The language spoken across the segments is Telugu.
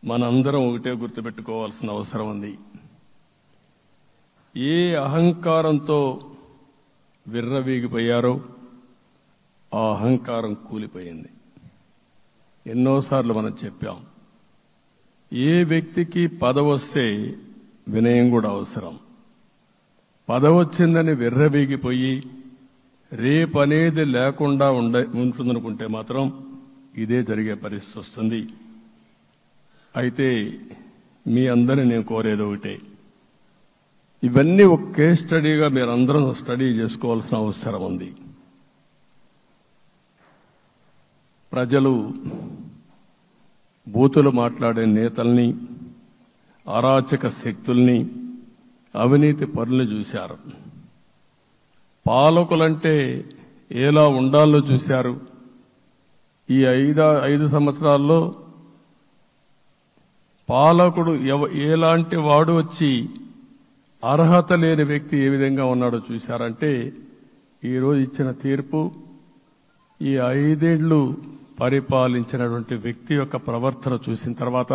మనందరం ఒకటే గుర్తుపెట్టుకోవాల్సిన అవసరం ఉంది ఏ అహంకారంతో విర్రవీగిపోయారో ఆ అహంకారం కూలిపోయింది ఎన్నోసార్లు మనం చెప్పాం ఏ వ్యక్తికి పదవొస్తే వినయం కూడా అవసరం పదవొచ్చిందని విర్రవీగిపోయి రేపనేది లేకుండా ఉండ ఉంటుందనుకుంటే మాత్రం ఇదే జరిగే పరిస్థితి వస్తుంది అయితే మీ అందరిని నేను కోరేది ఒకటే ఇవన్నీ ఒక కేస్ స్టడీగా మీరందరం స్టడీ చేసుకోవాల్సిన అవసరం ఉంది ప్రజలు బూతులు మాట్లాడే నేతల్ని అరాచక శక్తుల్ని అవినీతి పరుల్ని చూశారు పాలకులంటే ఎలా ఉండాలో చూశారు ఈ ఐదు ఐదు సంవత్సరాల్లో పాలకుడు ఎవ ఎలాంటి వాడు వచ్చి అర్హత లేని వ్యక్తి ఏ విధంగా ఉన్నాడో చూశారంటే ఈరోజు ఇచ్చిన తీర్పు ఈ ఐదేళ్లు పరిపాలించినటువంటి వ్యక్తి యొక్క ప్రవర్తన చూసిన తర్వాత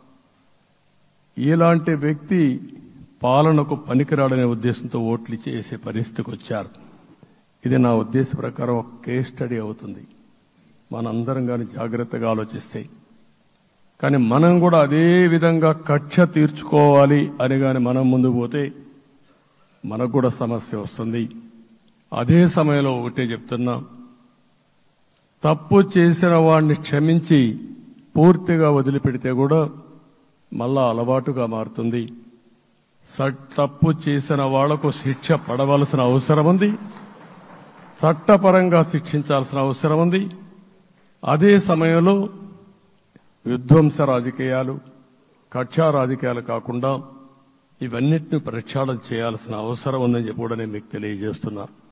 ఇలాంటి వ్యక్తి పాలనకు పనికిరాడనే ఉద్దేశంతో ఓట్లు చేసే పరిస్థితికి వచ్చారు ఇది నా ఉద్దేశ ప్రకారం ఒక కేస్ స్టడీ అవుతుంది మనందరం కానీ జాగ్రత్తగా ఆలోచిస్తే కానీ మనం కూడా అదే విధంగా కక్ష తీర్చుకోవాలి అని కానీ మనం ముందుకు పోతే మనకు కూడా సమస్య వస్తుంది అదే సమయంలో ఒకటే చెప్తున్నా తప్పు చేసిన వాడిని క్షమించి పూర్తిగా వదిలిపెడితే కూడా మళ్ళా అలవాటుగా మారుతుంది స- తప్పు చేసిన వాళ్లకు శిక్ష పడవలసిన అవసరం ఉంది చట్టపరంగా శిక్షించాల్సిన అవసరం ఉంది అదే సమయంలో విధ్వంస రాజకీయాలు కక్షా రాజకీయాలు కాకుండా ఇవన్నిటిని ప్రక్షాళన చేయాల్సిన అవసరం ఉందని చెప్పి కూడా నేను మీకు తెలియజేస్తున్నా